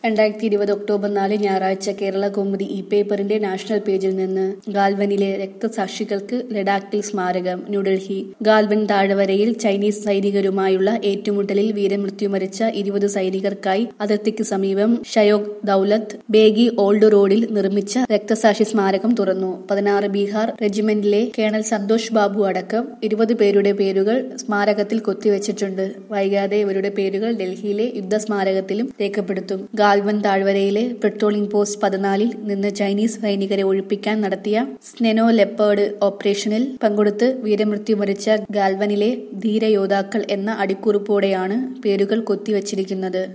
രണ്ടായിരത്തി ഇരുപത് ഒക്ടോബർ നാല് ഞായറാഴ്ച കേരള കൗമുദി ഇ പേപ്പറിന്റെ നാഷണൽ പേജിൽ നിന്ന് ഗാൽവനിലെ രക്തസാക്ഷികൾക്ക് ലഡാക്കിൽ സ്മാരകം ന്യൂഡൽഹി ഗാൽവൻ താഴ്വരയിൽ ചൈനീസ് സൈനികരുമായുള്ള ഏറ്റുമുട്ടലിൽ വീരമൃത്യു മരിച്ച ഇരുപത് സൈനികർക്കായി അതിർത്തിക്ക് സമീപം ഷയോഗ് ദൌലത്ത് ബേഗി ഓൾഡ് റോഡിൽ നിർമ്മിച്ച രക്തസാക്ഷി സ്മാരകം തുറന്നു പതിനാറ് ബീഹാർ റെജിമെന്റിലെ കേണൽ സന്തോഷ് ബാബു അടക്കം ഇരുപത് പേരുടെ പേരുകൾ സ്മാരകത്തിൽ കൊത്തിവെച്ചിട്ടുണ്ട് വൈകാതെ ഇവരുടെ പേരുകൾ ഡൽഹിയിലെ യുദ്ധസ്മാരകത്തിലും രേഖപ്പെടുത്തും ഗാൽവൻ താഴ്വരയിലെ പെട്രോളിംഗ് പോസ്റ്റ് പതിനാലിൽ നിന്ന് ചൈനീസ് സൈനികരെ ഒഴിപ്പിക്കാൻ നടത്തിയ സ്നെനോ ലെപ്പേർഡ് ഓപ്പറേഷനിൽ പങ്കെടുത്ത് വീരമൃത്യു മരിച്ച ഗാൽവനിലെ ധീരയോദ്ധാക്കൾ എന്ന അടിക്കുറിപ്പോടെയാണ് പേരുകൾ കൊത്തിവച്ചിരിക്കുന്നത്